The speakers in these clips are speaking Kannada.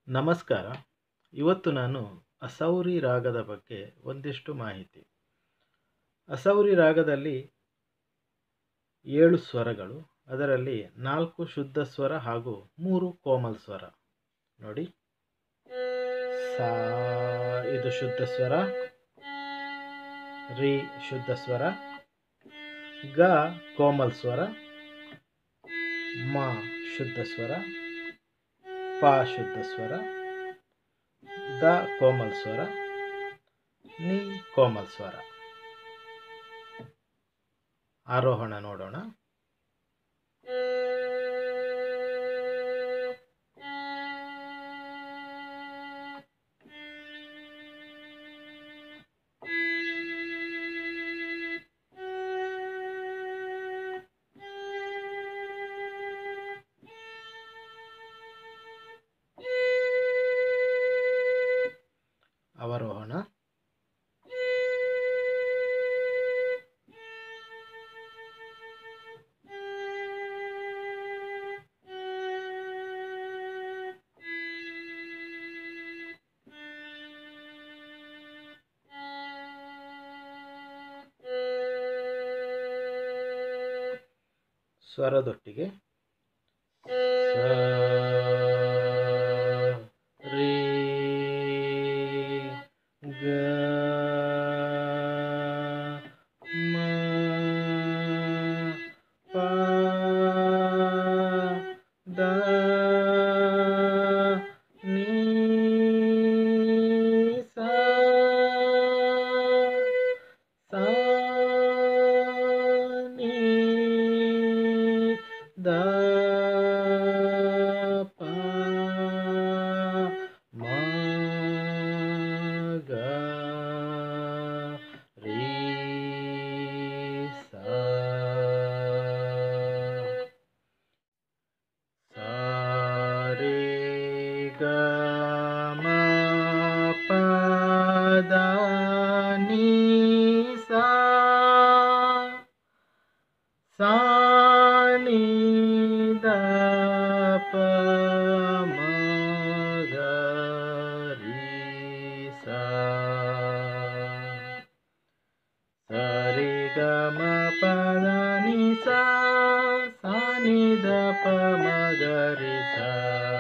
ನಮಸ್ಕಾರ ಇವತ್ತು ನಾನು ಅಸೌರಿ ರಾಗದ ಬಗ್ಗೆ ಒಂದಿಷ್ಟು ಮಾಹಿತಿ ಅಸೌರಿ ರಾಗದಲ್ಲಿ ಏಳು ಸ್ವರಗಳು ಅದರಲ್ಲಿ ನಾಲ್ಕು ಶುದ್ಧ ಸ್ವರ ಹಾಗೂ ಮೂರು ಕೋಮಲ್ ಸ್ವರ ನೋಡಿ ಸಾ ಇದು ಶುದ್ಧ ಸ್ವರ ರಿ ಶುದ್ಧ ಸ್ವರ ಗ ಕೋಮಲ್ ಸ್ವರ ಮ ಶುದ್ಧ ಸ್ವರ ಪ ಶುದ್ಧ ಸ್ವರ ದ ಕೋಮಲ್ ಸ್ವರ ನಿ ಕೋಮಲ್ ಸ್ವರ ಆರೋಹಣ ನೋಡೋಣ ಅವರೋಹಣ ಸ್ವರದೊಟ್ಟಿಗೆ ಸ ರೀ ಗ ಮ ಪ ದ ನೀ ಸಾ ಸಾ ನೀ ದ ಪ ಮ ಗ ರೀ ಸ ಸ ರೇ ಗ ಮ ಪ ದ ನೀ ಸಾ ಸಾ ನೀ ದ ಪ ಮ ಗ ರೀ ಸಾ ಸ ರಿ ಗ ಮ ಪ ದ ನೀ ಸಾ ಸಾ ನೀ ದ ಪ ಮ ಗ ರೀ ಸಾ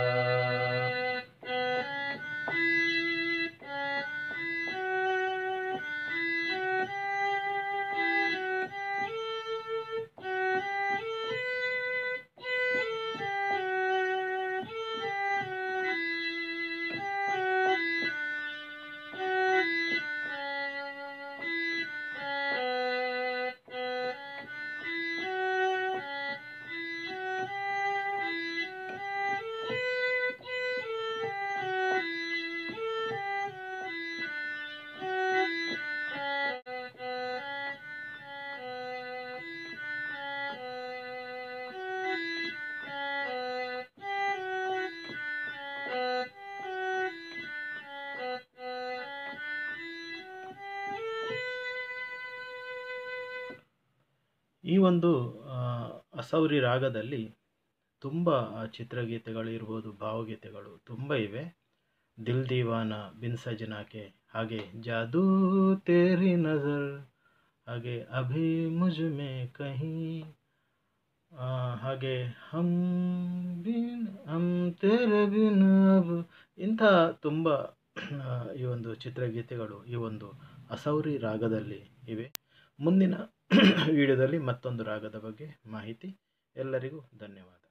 ಈ ಒಂದು ಆ, ಅಸೌರಿ ರಾಗದಲ್ಲಿ ತುಂಬ ಆ, ಚಿತ್ರಗೀತೆಗಳು ಇರ್ಬೋದು ಭಾವಗೀತೆಗಳು ತುಂಬ ಇವೆ ದಿಲ್ ದೀವಾನ ಬಿನ್ ಸಜನಾಕೆ ಹಾಗೆ ಜಾದೂ ತೇರಿ ನಜರ್ ಹಾಗೆ ಅಭಿ ಮುಜ್ ಮೇ ಕಹಿ ಆ, ಹಾಗೆ ಹಮ್ ಬಿನ್ ಹಮ್ ತೇರೆ ಬಿನ್ ಅಬ್ ಇಂಥ ತುಂಬ ಆ, ಈ ಒಂದು ಚಿತ್ರಗೀತೆಗಳು ಈ ಒಂದು ಅಸೌರಿ ರಾಗದಲ್ಲಿ ಇವೆ ಮುಂದಿನ ವಿಡಿಯೋದಲ್ಲಿ ಮತ್ತೊಂದು ರಾಗದ ಬಗ್ಗೆ ಮಾಹಿತಿ ಎಲ್ಲರಿಗೂ ಧನ್ಯವಾದ